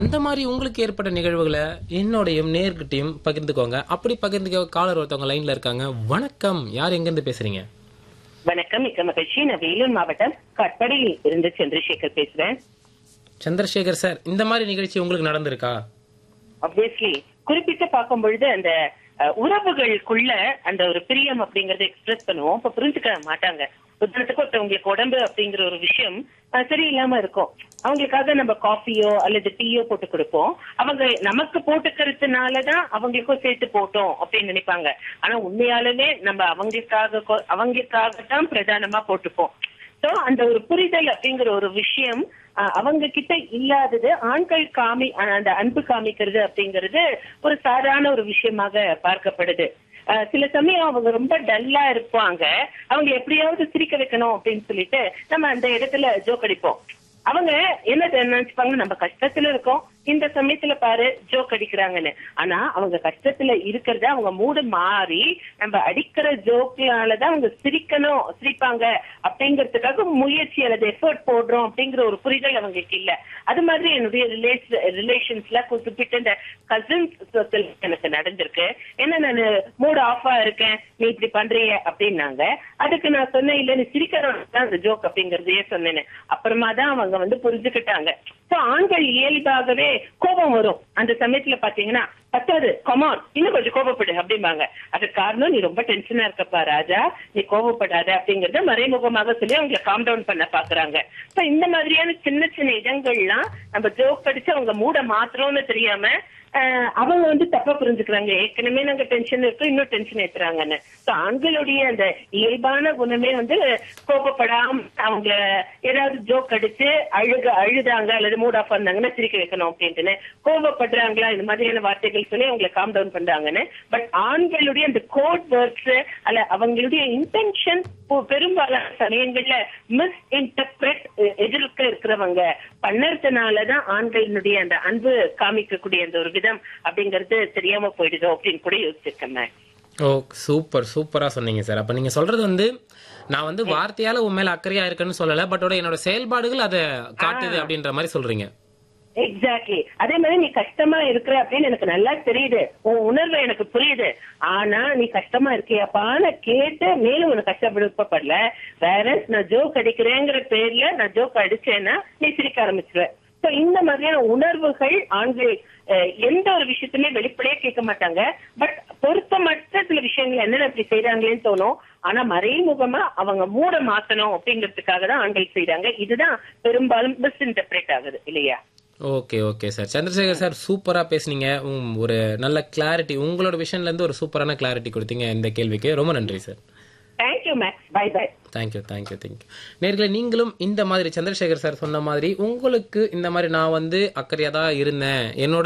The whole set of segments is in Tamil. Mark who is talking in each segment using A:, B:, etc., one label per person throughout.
A: இந்த மாதிரி உங்களுக்கு ஏற்பட்ட நிகழ்வுகளை என்னோடையும் நேர்கிட்டையும் பகிர்ந்துக்கோங்க அப்படி பகிர்ந்துக்க காலர் ஒருத்தவங்க லைன்ல இருக்காங்க வணக்கம் யார் எங்கிருந்து பேசுறீங்க
B: வணக்கம் மிக்க மகிழ்ச்சி நான் வேலூர் மாவட்டம் கட்படியில் இருந்து சந்திரசேகர் பேசுறேன்
A: சந்திரசேகர் சார் இந்த மாதிரி நிகழ்ச்சி உங்களுக்கு நடந்திருக்கா
B: ஆப்வியஸ்லி குறிப்பிட்டு பார்க்கும் பொழுது அந்த அஹ், உறவுகளுக்குள்ள அந்த ஒரு பிரியம் அப்படிங்கறத எக்ஸ்பிரஸ் பண்ணுவோம் இப்ப புரிஞ்சுக்க மாட்டாங்க உதாரணத்துக்கு ஒருத்தவங்களுக்கு உடம்பு அப்படிங்கிற ஒரு விஷயம் அஹ், சரியில்லாம இருக்கும் அவங்களுக்காக நம்ம காஃபியோ அல்லது டீயோ போட்டு கொடுப்போம் அவங்க நமக்கு போட்டுக்கிறதுனாலதான் அவங்களுக்கும் சேர்த்து போட்டோம் அப்படின்னு நினைப்பாங்க ஆனா உண்மையாலுமே நம்ம அவங்களுக்காக கொ- அவங்களுக்காக தான் பிரதானமா போட்டுப்போம் சோ அந்த ஒரு புரிதல் அப்படிங்கிற ஒரு விஷயம் அஹ், அவங்க கிட்ட இல்லாதது ஆண்கள் காமி அஹ், அந்த அன்பு காமிக்கிறது அப்படிங்கிறது ஒரு சாதாரண ஒரு விஷயமாக பார்க்கப்படுது அஹ், சில சமயம் அவங்க ரொம்ப டல்லா இருப்பாங்க அவங்க எப்படியாவது சிரிக்க வைக்கணும் அப்படின்னு சொல்லிட்டு நம்ம அந்த இடத்துல ஜோக் அடிப்போம் அவங்க என்ன நினைச்சுப்பாங்க நம்ம கஷ்டத்துல இருக்கோம் இந்த சமயத்துல பாரு ஜோக் அடிக்கிறாங்கன்னு ஆனா அவங்க கஷ்டத்துல இருக்கிறத அவங்க மூடு மாறி நம்ம அடிக்கிற ஜோக்னாலதான் அவங்க சிரிக்கணும் சிரிப்பாங்க அப்படிங்கறதுக்காக முயற்சி அல்லது எஃபர்ட் போடுறோம் அப்படிங்கிற ஒரு புரிதல் அவங்களுக்கு இல்ல அது மாதிரி என்னுடைய ரிலேஷன்ஸ்ல குறிப்பிட்ட இந்த கசின்ஸ் சர்க்கிள் எனக்கு நடந்திருக்கு ஏன்னா நான் மூட் ஆஃபா இருக்கேன் நீ இப்படி பண்றீங்க அப்படின்னாங்க அதுக்கு நான் சொன்னேன் இல்ல நீ சிரிக்கிறோம் தான் அந்த ஜோக் அப்படிங்கறதையே சொன்னேன்னு அப்புறமா தான் அவங்க வந்து புரிஞ்சுக்கிட்டாங்க சோ ஆண்கள் இயல்பாகவே கோபம் வரும் அந்த சமயத்துல பாத்தீங்கன்னா பத்தாது கமான் இன்னும் கொஞ்சம் கோபப்படு அப்படிம்பாங்க அதுக்கு காரணம் நீ ரொம்ப டென்ஷனா இருக்கப்பா ராஜா நீ கோபப்படாத அப்படிங்கறத மறைமுகமாக சொல்லி அவங்களை காம் டவுன் பண்ண பாக்குறாங்க சோ இந்த மாதிரியான சின்ன சின்ன இடங்கள்லாம் நம்ம ஜோக் அடிச்சு அவங்க மூட மாத்திரம்னு தெரியாம ஆஹ் அவங்க வந்து தப்பா புரிஞ்சுக்கிறாங்க ஏற்கனவே நாங்க டென்ஷன் இருக்கோம் இன்னும் டென்ஷன் ஏத்துறாங்கன்னு So, ஆண்களுடைய அந்த இயல்பான குணமே வந்து கோபப்படாம அவங்க ஏதாவது ஜோக் அடிச்சு அழுக அழுதாங்க அல்லது மூட் ஆஃப் வந்தாங்கன்னா சிரிக்க வைக்கணும் அப்படின்ட்டுன்னு கோபப்படுறாங்களா இந்த மாதிரியான வார்த்தைகள் சொல்லி அவங்களை காம் டவுன் பண்றாங்கன்னு பட் ஆண்களுடைய அந்த கோட் வேர்ட்ஸ் அல்ல அவங்களுடைய இன்டென்ஷன் பெரும்பாலான சமயங்கள்ல மிஸ் இன்டர்பிரட் எதிர்க்க இருக்கிறவங்க பண்ணறதுனாலதான் ஆண்களினுடைய அந்த அன்பு காமிக்கக்கூடிய அந்த ஒரு விதம் அப்படிங்கறது தெரியாம போயிடுதோ அப்படின்னு கூட யோசிச்சிருக்கேன் நான்.
A: ஓ சூப்பர் சூப்பரா சொன்னீங்க சார் அப்ப நீங்க சொல்றது வந்து நான் வந்து வார்த்தையால உன் மேல அக்கறையா இருக்கேன்னு சொல்லல பட் என்னோட செயல்பாடுகள் அதை காட்டுது அப்படின்ற மாதிரி சொல்றீங்க
B: எக்ஸாக்ட்லி அதே மாதிரி நீ கஷ்டமா இருக்கிற அப்படின்னு எனக்கு நல்லா தெரியுது உன் உணர்வு எனக்கு புரியுது ஆனா நீ கஷ்டமா இருக்கியாப்பான்னு கேட்டு மேலும் உனக்கு கஷ்டப்படுப்படல வேற நான் ஜோக் அடிக்கிறேங்கிற பேர்ல நான் ஜோக் அடிச்சேன்னா நீ சிரிக்க ஆரம்பிச்சிருவ So, இந்த மாதிரியான உணர்வுகள் ஆண்கள் அஹ், எந்த ஒரு விஷயத்துமே வெளிப்படையா கேட்க மாட்டாங்க பட் பொருத்தமற்ற சில விஷயங்கள் என்னென்ன இப்படி செய்யறாங்களேன்னு தோணும் ஆனா மறைமுகமா அவங்க மூட மாத்தணும் அப்படிங்கிறதுக்காக தான் ஆண்கள் செய்யறாங்க இதுதான் பெரும்பாலும் மிஸ் இன்டர்பிரேட் ஆகுது இல்லையா
A: okay okay sir Chandrasekar sir சூப்பரா பேசுனீங்க உம், ஒரு நல்ல கிளாரிட்டி உங்களோட விஷயம்ல இருந்து ஒரு சூப்பரான கிளாரிட்டி கொடுத்தீங்க இந்த கேள்விக்கு ரொம்ப நன்றி சார்
B: தேங்க்யூ மேக்ஸ் bye bye
A: thank you thank you thank you நேர்களை நீங்களும் இந்த மாதிரி சந்திரசேகர் சார் சொன்ன மாதிரி உங்களுக்கு இந்த மாதிரி நான் வந்து அக்கறையாக தான் இருந்தேன் என்னோட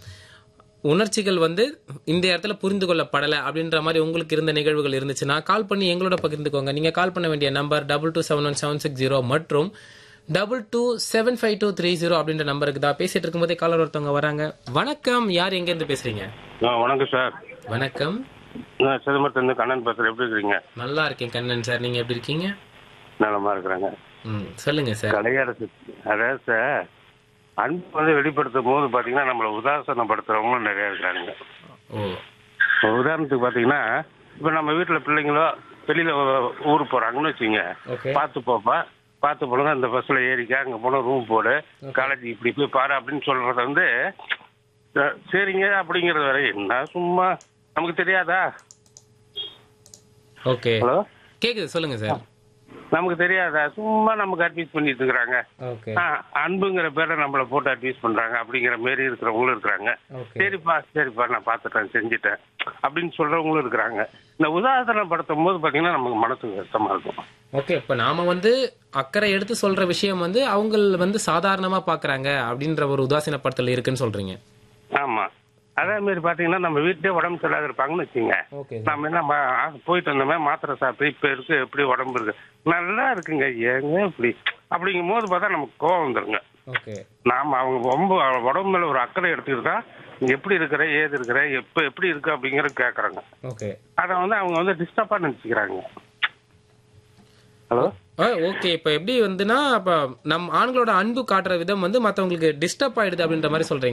A: உணர்ச்சிகள் வந்து இந்த இடத்துல புரிந்து கொள்ளப்படலை அப்படின்ற மாதிரி உங்களுக்கு இருந்த நிகழ்வுகள் இருந்துச்சுன்னா கால் பண்ணி எங்களோட பகிர்ந்துக்கோங்க நீங்கள் கால் பண்ண வேண்டிய number double two seven one seven six zero மற்றும் double two seven five two three zero அப்படின்ற நம்பருக்கு தான் பேசிட்டு இருக்கும்போதே காலர் ஒருத்தவங்க வராங்க வணக்கம் யார் எங்கேருந்து பேசுறீங்க
C: ஆ வணக்கம் சார்
A: வணக்கம்
C: நான் சிதம்பரத்துலேருந்து கண்ணன் பேசுகிறேன் எப்படி இருக்கிறீங்க
A: நல்லா இருக்கேன் கண்ணன் சார் நீங்கள் எப்படி இருக்கீங்க
C: நலமா இருக்கிறாங்க
A: ம் சொல்லுங்க சார்
C: கலையரசு அதாவது சார் அன்பு வந்து வெளிப்படுத்தும் போது பார்த்தீங்கன்னா நம்மளை உதாசனப்படுத்துறவங்களும் நிறைய இருக்கிறாங்க
A: ஓ
C: ஒரு உதாரணத்துக்கு பார்த்தீங்கன்னா இப்போ நம்ம வீட்டில் பிள்ளைங்களோ வெளியில் ஊருக்கு போகிறாங்கன்னு வச்சுங்க
A: ஓகே
C: பார்த்து போப்பா பார்த்து போடுங்க அந்த பஸ்ஸில் ஏறிக்க அங்கே போனால் ரூம் போடு காலேஜ் இப்படி போய் பாரு அப்படின்னு சொல்கிறத வந்து அஹ், சரிங்க அப்படிங்கிறது வரை என்ன சும்மா நமக்கு தெரியாதா
A: ஓகே
C: ஹலோ
A: கேக்குது சொல்லுங்க சார்
C: நமக்கு தெரியாதா சும்மா நமக்கு அட்வைஸ் பண்ணிட்டு இருக்கிறாங்க
A: ஓகே
C: ஆ, அன்புங்கிற பேரை நம்மளை போட்டு அட்வைஸ் பண்றாங்க அப்படிங்கிற மாரி இருக்கிறவங்களும் இருக்கிறாங்க
A: ஓகே
C: சரிப்பா சரிப்பா நான் பார்த்துட்டேன் செஞ்சுட்டேன் அப்படின்னு சொல்றவங்களும் இருக்கிறாங்க இந்த உதாரணப்படுத்தும் போது பாத்தீங்கன்னா நமக்கு மனசுக்கு கஷ்டமா இருக்கும்
A: ஓகே இப்ப நாம வந்து அக்கறை எடுத்து சொல்ற விஷயம் வந்து அவங்க வந்து சாதாரணமா பாக்குறாங்க அப்படின்ற ஒரு உதாசீனப்படுத்தல் இருக்குன்னு சொல்றீங்க
C: ஆமா அதே மாதிரி பாத்தீங்கன்னா நம்ம வீட்டிலே உடம்பு சரியில்லாத இருப்பாங்கன்னு வச்சுங்க
A: ஓகே
C: நம்ம என்ன மா- ஆ, போயிட்டு வந்தோமே மாத்திரை சாப்பிட்டு இப்ப இருக்கு எப்படி உடம்பு இருக்கு நல்லா இருக்குங்க ஏங்க இப்படி அப்படிங்கும் போது பார்த்தா நமக்கு கோவம் வந்துருங்க
A: ஓகே
C: நாம அவங்க ரொம்ப உடம்பு மேல ஒரு அக்கறை எடுத்துக்கிட்டா நீ எப்படி இருக்கிற ஏது இருக்கிற எப்ப எப்படி இருக்கு அப்படிங்கறது கேக்குறாங்க
A: ஓகே
C: அத வந்து அவங்க வந்து டிஸ்டர்பா நினைச்சுக்கிறாங்க ஹலோ
A: ஓகே இப்ப எப்படி வந்துன்னா அப்ப நம் ஆண்களோட அன்பு காட்டுற விதம் வந்து மத்தவங்களுக்கு டிஸ்டர்ப் ஆயிடுது அப்படின்ற மாதிரி சொல்றீங்க